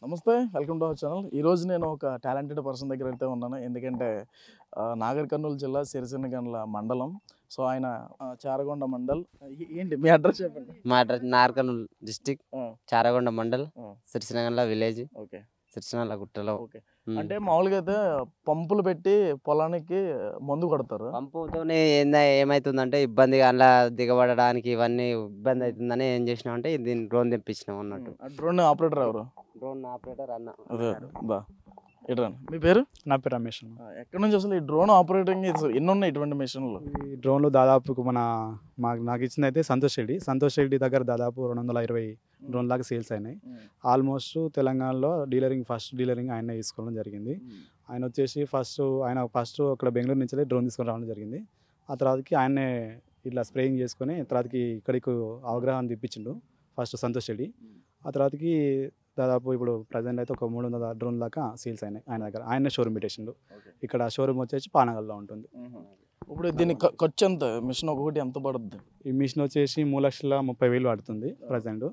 నమస్తే welcome to our channel ఈరోజు నేను ఒక టాలెంటెడ్ పర్సన్ దగ్గర అయితే ఉన్నాను ఎందుకంటే ఆ, నాగర్ కర్నూలు జిల్లా సిరిసినగండ్ల మండలం సో ఆయన ఆ, చారగొండ మండల్ ఏ- ఏంటి మీ అడ్రస్ చెప్పండి మా అడ్రస్ నార్కర్నూల్ డిస్టిక్ ఆ, చారగొండ మండల్ ఆ. సిరిసినగండ్ల విలేజ్ ఓకే సిరిసినగండ్ల గుట్టలో ఓకే ఉమ్. అంటే మామూలుగా అయితే పంపులు పెట్టి పొలానికి మందు కొడతారు పంపుతోనే ఏందా ఏమైతుందంటే ఇబ్బందిగా అలా దిగబడడానికి ఇవన్నీ ఇబ్బంది అవుతుందని ఏం చేసినాం అంటే దీన్ని డ్రోన్ తెప్పించినాం అన్నట్టు డ్రోన్ ఆపరేటర్ ఎవరు డ్రోన్ ఆపరేటర్ అన్న అదే దా ఇట్రా మీ పేరు నా పేరు రమేష్ అన్న. ఆ, ఎక్కడి నుంచి అసలు ఈ డ్రోన్ ఆపరేటింగ్ ఎన్ని ఉన్నాయి ఇటువంటి మిషన్లు ఈ డ్రోన్లు దాదాపు మన మాకు నాకు ఇచ్చింది అయితే సంతోష్ రెడ్డి సంతోష్ రెడ్డి దగ్గర దాదాపు రెండు వందల ఇరవై డ్రోన్ లాగా సేల్స్ అయినాయి ఆల్మోస్ట్ తెలంగాణలో డీలరింగ్ ఫస్ట్ డీలరింగ్ ఆయన తీసుకోవడం జరిగింది ఆయన వచ్చేసి ఫస్ట్ ఆయన ఫస్ట్ అక్కడ బెంగళూరు నుంచి డ్రోన్ తీసుకొని రావడం జరిగింది ఆ తర్వాతకి ఆయనే ఇట్లా స్ప్రేయింగ్ చేసుకొని తర్వాతకి ఇక్కడికి అవగాహన తెప్పించిండు ఫస్ట్ సంతోష్ రెడ్డి ఆ తర్వాతకి దాదాపు ఇప్పుడు ప్రజెంట్ అయితే ఒక మూడు వందల డ్రోన్ దాకా సేల్స్ అయినాయి ఆయన దగ్గర ఆయనే షోరూమ్ పెట్టేసిండు ఇక్కడ షోరూమ్ వచ్చేసి పానగల్లో ఉంటుంది ఇప్పుడు దీని ఖ- ఖర్చు ఎంత మిషన్ ఒకటి ఎంత పడుద్ది ఈ మిషన్ వచ్చేసి మూడు లక్షల ముప్పై వేలు పడుతుంది ప్రజెంట్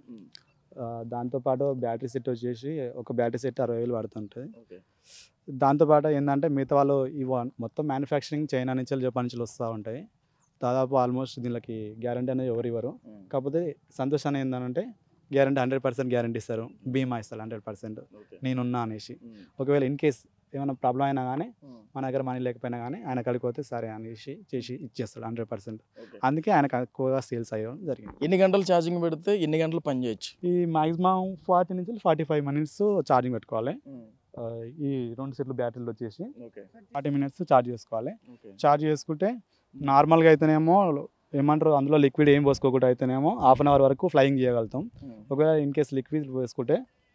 దాంతోపాటు బ్యాటరీ సెట్ వచ్చేసి ఒక బ్యాటరీ సెట్ అరవై వేలు పడుతుంటుంది ఓకే దాంతోపాటు ఏంటంటే మిగతా వాళ్ళు ఇవి మొత్తం మ్యానుఫ్యాక్చరింగ్ చైనా నుంచి జపాన్ నుంచి వస్తూ ఉంటాయి దాదాపు ఆల్మోస్ట్ దీనికి గ్యారంటీ అనేది ఎవరు ఇవ్వరు కాకపోతే సంతోషం ఏంటంటే గ్యారంటీ హండ్రెడ్ పర్సెంట్ గ్యారంటీ ఇస్తారు బీమా ఇస్తారు హండ్రెడ్ పర్సెంట్ నేనున్నా అనేసి ఒకవేళ ఇన్ కేస్ ఏమైనా ప్రాబ్లం అయినా కానీ మన దగ్గర మనీ లేకపోయినా కానీ ఆయన కడికి పోతే సరే అనేసి చేసి ఇచ్చేస్తాడు హండ్రెడ్ పర్సెంట్ అందుకే ఆయనకు ఎక్కువగా సేల్స్ అయ్యడం జరిగింది ఎన్ని గంటలు ఛార్జింగ్ పెడితే ఎన్ని గంటలు పని చేయొచ్చు ఈ మాక్సిమం ఫార్టీ నుంచి ఫార్టీ ఫైవ్ మినిట్స్ ఛార్జింగ్ పెట్టుకోవాలి ఆ, ఈ రెండు సెట్లు బ్యాటరీలు వచ్చేసి ఓకే ఫార్టీ మినిట్స్ ఛార్జ్ చేసుకోవాలి ఓకే ఛార్జ్ చేసుకుంటే నార్మల్గా అయితేనేమో ఏమంటారు అందులో లిక్విడ్ ఏం పోసుకోకుండా అయితేనేమో హాఫ్ అన్ అవర్ వరకు ఫ్లయింగ్ చేయగలుగుతాం ఒకవేళ ఇన్ కేస్ లిక్విడ్ వేసుకుంటే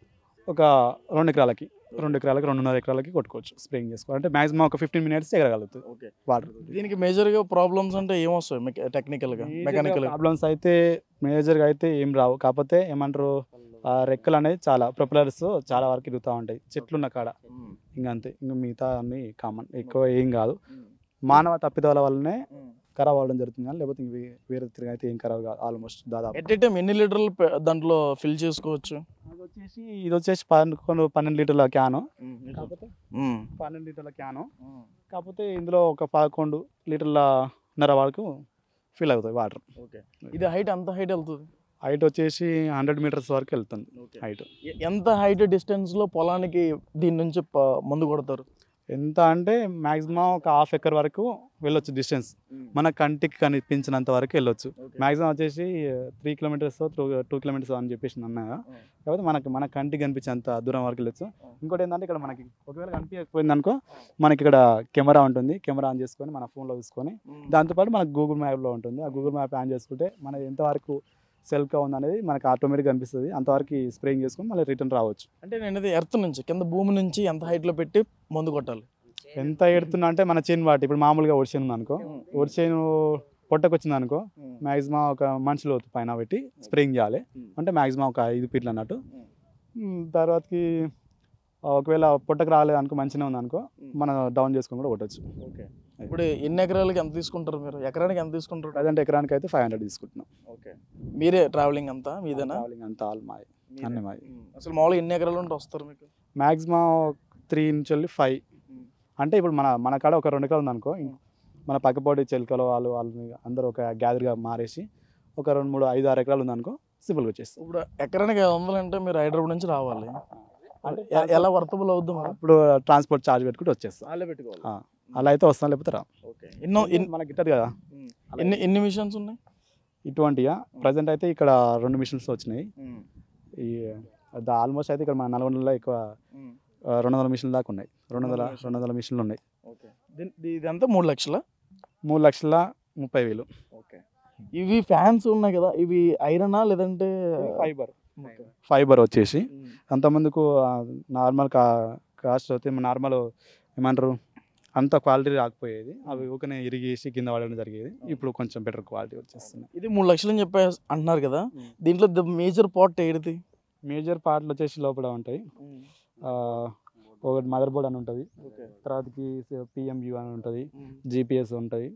ఒక రెండు ఎకరాలకి రెండు ఎకరాలకి రెండున్నర ఎకరాలకి కొట్టుకోవచ్చు స్ప్రేయింగ్ చేసుకోవాలి అంటే మాక్సిమం ఒక ఫిఫ్టీన్ మినిట్స్ ఎగరగలుగుతుంది ఓకే వాటర్ దీనికి మేజర్గా ప్రాబ్లమ్స్ అంటే ఏమొస్తాయి టెక్నికల్గా మెకానికల్ ప్రాబ్లమ్స్ అయితే మేజర్గా అయితే ఏం రావు కాకపోతే ఏమంటారు ఆ రెక్కలు అనేది చాలా ప్రొపెలర్స్ చాలా వరకు ఇరుగుతూ ఉంటాయి చెట్లు ఉన్న కాడ ఇంకా అంతే ఇంకా మిగతా అన్ని కామన్ ఎక్కువ ఏం కాదు మానవ తప్పిదాల వల్లనే ఖరాబ్ అవ్వడం జరుగుతుంది కానీ లేకపోతే ఇంక వే- వేరే తిరిగి అయితే ఏం ఖరాబ్ కాదు ఆల్మోస్ట్ దాదాపు ఎట్ ఏ టైం ఎన్ని లీటర్లు పె- దాంట్లో ఫిల్ చేసుకోవచ్చు అది వచ్చేసి ఇది వచ్చేసి పదకొండు పన్నెండు లీటర్ల క్యాను కాకపోతే మ్మ్. పన్నెండు లీటర్ల క్యాను కాకపోతే ఇందులో ఒక పదకొండు లీటర్ల నర వరకు ఫిల్ అవుతాయి వాటర్ ఓకే ఇది హైట్ ఎంత హైట్ వెళ్తుంది హైట్ వచ్చేసి హండ్రెడ్ మీటర్స్ వరకు వెళ్తుంది హైట్ ఎ- ఎంత హైట్ డిస్టెన్స్లో పొలానికి దీని నుంచి ప- మందు కొడతారు ఎంత అంటే మాక్సిమం ఒక హాఫ్ ఎకర్ వరకు వెళ్ళొచ్చు డిస్టెన్స్ మన కంటికి కనిపించినంత వరకు వెళ్ళొచ్చు మాక్సిమం వచ్చేసి three kilometres two two kilometres అని చెప్పేసి అన్నగా కాకపోతే మనకి మన కంటికి కనిపించేంత దూరం వరకు వెళ్ళొచ్చు ఇంకోటి ఏంటంటే ఇక్కడ మనకి ఒకవేళ కనిపించకపోయింది అనుకో మనకి ఇక్కడ కెమెరా ఉంటుంది కెమెరా ఆన్ చేసుకొని మన ఫోన్లో చూసుకొని దాంతోపాటు మనకు గూగుల్ మ్యాప్లో ఉంటుంది ఆ గూగుల్ మ్యాప్ ఆన్ చేసుకుంటే మన ఎంతవరకు సెల్ఫ్గా ఉంది అనేది మనకి ఆటోమేటిక్గా కనిపిస్తుంది అంతవరకు స్ప్రేయింగ్ చేసుకొని మళ్ళీ రిటర్న్ రావచ్చు అంటే నేను ఇది ఎర్త్ నుంచి కింద భూమి నుంచి ఎంత హైట్లో పెట్టి మందు కొట్టాలి ఎంత ఎడుతున్నా అంటే మన చేను వాటి ఇప్పుడు మామూలుగా ఒడిచేను ఉంది అనుకో ఒడిచేను పొట్టకు వచ్చింది అనుకో మ్యాక్సిమం ఒక మనిషి లోతు పైన పెట్టి స్ప్రేయింగ్ చేయాలి అంటే మ్యాక్సిమం ఒక ఐదు ఫీట్లు అన్నట్టు మ్, తర్వాతకి ఆ, ఒకవేళ పొట్టకు రాలేదు అనుకో మంచిగా ఉంది అనుకో మనం డౌన్ చేసుకొని కూడా కొట్టచ్చు ఓకే ఇప్పుడు ఎన్ని ఎకరాలకి ఎంత తీసుకుంటారు మీరు ఎకరానికి ఎంత తీసుకుంటారు ప్రజెంట్ ఎకరానికి అయితే ఫైవ్ హండ్రెడ్ తీసుకుంటున్నాం ఓకే మీరే ట్రావెలింగ్ అంతా మీదేనా ట్రావెలింగ్ అంతా ఆల్ మాది అన్ని మాది మ్మ్. అసలు మామూలుగా ఎన్ని ఎకరాలు ఉంటే వస్తారు మీకు మ్యాక్సిమం త్రీ నుంచి వెళ్ళి ఫైవ్ అంటే ఇప్పుడు మన మన కాడ ఒక రెండు ఎకరాలు ఉందనుకో ఇం- మన పక్కపోటి చెలకలు వాళ్ళు వాళ్ళని అందరూ ఒక గ్యాదర్గా మారేసి ఒక రెండు మూడు ఐదు ఆరు ఎకరాలు ఉందనుకో సింపుల్గా వచ్చేస్తాం ఇప్పుడు ఎకరానికి ఐదు వందలు అంటే మీరు హైదరాబాద్ నుంచి రావాలి అంటే ఎ- ఎలా వర్తబుల్ అవుద్ది మరి ఇప్పుడు ట్రాన్స్పోర్ట్ ఛార్జ్ పెట్టుకుంటే వచ్చేస్తాం వాళ్ళే పెట్టుకోవాలి ఆ, అలా అయితే వస్తాం లేకపోతే రా ఓకే ఎన్నో ఎన్ని- మనకి ఇట్టదు కదా ఎన్ని ఎన్ని మిషన్స్ ఉన్నాయి ఇటువంటిగా ప్రజెంట్ అయితే ఇక్కడ రెండు మిషన్స్ వచ్చినాయి ఈ ఆల్మోస్ట్ అయితే ఇక్కడ మన నల్గొండలో ఎక్కువ ఆ, రెండు వందల మిషన్ల దాకా ఉన్నాయి రెండు వందల రెండు వందల రెండు వందల మిషన్లు ఉన్నాయి ఓకే ఇదంతా మూడు లక్షల మూడు లక్షల ముప్పై వేలు ఓకే ఇవి ఫ్యాన్స్ ఉన్నాయి కదా ఇవి ఐరనా లేదంటే ఫైబర్ ఓకే. ఫైబర్ వచ్చేసి మ్మ్. అంతమందుకు నార్మల్ కా కాస్ట్ అయితే నార్మల్ ఏమంటారు అంత క్వాలిటీ రాకపోయేది అవి ఊకనే ఇరిగేసి కింద పడడం జరిగేది ఇప్పుడు కొంచెం బెటర్ క్వాలిటీ వచ్చేస్తున్నాయి ఇది మూడు లక్షలు అని చెప్పి అంటున్నారు కదా దీంట్లో ద మేజర్ పార్ట్ ఏడిది మేజర్ పార్ట్లు వచ్చేసి లోపల ఉంటాయి ఆ, ఒకటి మదర్ బోర్డ్ అని ఉంటుంది ఓకే తర్వాతకి పిఎంయు అని ఉంటుంది జిపిఎస్ ఉంటుంది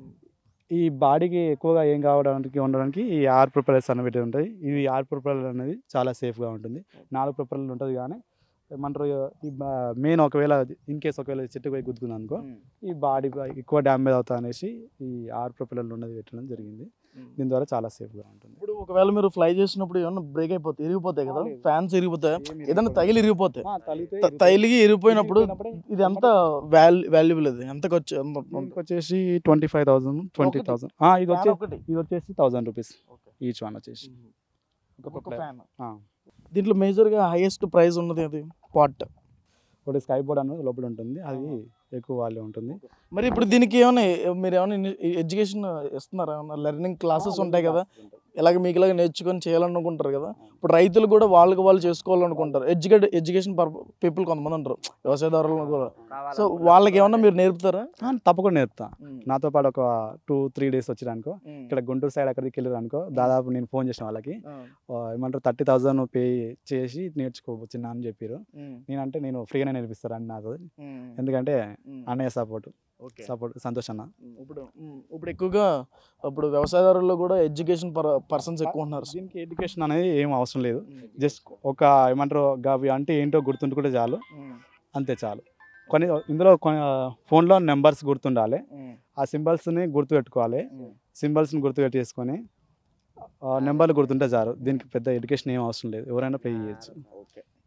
ఈ బాడీకి ఎక్కువగా ఏం కావడానికి ఉండడానికి ఈ ఆర్ ప్రొపెలర్స్ అనేవి ఉంటాయి ఇవి ఆర్ ప్రొపెలర్ అనేది చాలా సేఫ్గా ఉంటుంది నాలుగు ప్రొపెలర్ ఉంటుంది కానీ ఏమంటారు ఈ మెయిన్ ఒకవేళ ఇన్ కేస్ ఒకవేళ చెట్టు పోయి గుద్దుకుంది అనుకో ఈ బాడీ ఎక్కువ డ్యామేజ్ అవుతా అనేసి ఈ ఆర్ ప్రొపెలర్లు ఉన్నది పెట్టడం జరిగింది దీని ద్వారా చాలా సేఫ్గా ఉంటుంది ఇప్పుడు ఒకవేళ మీరు ఫ్లై చేసినప్పుడు ఏమన్నా బ్రేక్ అయిపోతాయి ఇరిగిపోతాయి కదా ఫ్యాన్స్ ఇరిగిపోతాయి ఏదైనా తగిలి ఇరిగిపోతాయి త- తగిలిగి ఇరిగిపోయినప్పుడు ఇది ఎంత వాల్యూ వాల్యుబుల్ ఇది ఎంత ఖర్చు ఎంత ఉంటుంది? దీనికి వచ్చేసి ట్వంటీ ఫైవ్ థౌసండ్ ట్వంటీ ఒకటి? థౌసండ్ ఇది ఫ్యాన్ వచ్చేసి ఒకటి ఇది వచ్చేసి thousand rupees Okay. Each one వచ్చేసి ఒక ఫ్యాన్ ఆ. దీంట్లో మేజర్గా హైయెస్ట్ ప్రైస్ ఉన్నది అది పాట్ ఒకటి స్కై బోర్డ్ అనేది లోపల ఉంటుంది అది ఎక్కువ వాల్యూ ఉంటుంది మరి ఇప్పుడు దీనికి ఏమైనా మీరు ఏమైనా ఎడ్యుకేషన్ ఇస్తున్నారా ఏమన్నా లెర్నింగ్ క్లాసెస్ ఉంటాయి కదా ఇలాగ మీకు ఇలాగ నేర్చుకొని చేయాలనుకుంటారు కదా ఇప్పుడు రైతులు కూడా వాళ్ళకి వాళ్ళు చేసుకోవాలనుకుంటారు ఎడ్యుకేట్ ఎడ్యుకేషన్ పీపుల్ కొంతమంది ఉంటారు వ్యవసాయదారులు కూడా సో వాళ్ళకి ఏమన్నా మీరు నేర్పుతారా ఆ, తప్పకుండా నేర్పుతా నాతో పాటు ఒక టూ త్రీ డేస్ వచ్చిరనుకో ఇక్కడ గుంటూరు సైడ్ అక్కడికి వెళ్ళారు అనుకో దాదాపు నేను ఫోన్ చేసిన వాళ్ళకి ఆ, ఏమంటారు థర్టీ థౌసండ్ పే చేసి నేర్చుకోవచ్చు అని చెప్పారు నేనంటే నేను ఫ్రీగానే నేర్పిస్తాను నాతో ఎందుకంటే అన్నయ్య సపోర్ట్ ఓకే సపోర్ట్ సంతోష్ అన్న ఇప్పుడు ఉమ్, ఇప్పుడు ఎక్కువగా ఇప్పుడు వ్యవసాయదారుల్లో కూడా ఎడ్యుకేషన్ పర్సన్స్ ఎక్కువ ఉన్నారు దీనికి ఎడ్యుకేషన్ అనేది ఏం అవసరం లేదు జస్ట్ ఒక ఏమంటారు అవి అంటే ఏంటో గుర్తుంటుకుంటే చాలు అంతే చాలు కొన్ని ఇందులో కొన్ని ఫోన్లో నెంబర్స్ గుర్తుండాలి ఆ సింబల్స్ని గుర్తుపెట్టుకోవాలి సింబల్స్ని గుర్తుపెట్టేసుకొని నెంబర్లు గుర్తుంటే చాలు దీనికి పెద్ద ఎడ్యుకేషన్ ఏం అవసరం లేదు ఎవరైనా పే చేయొచ్చు ఓకే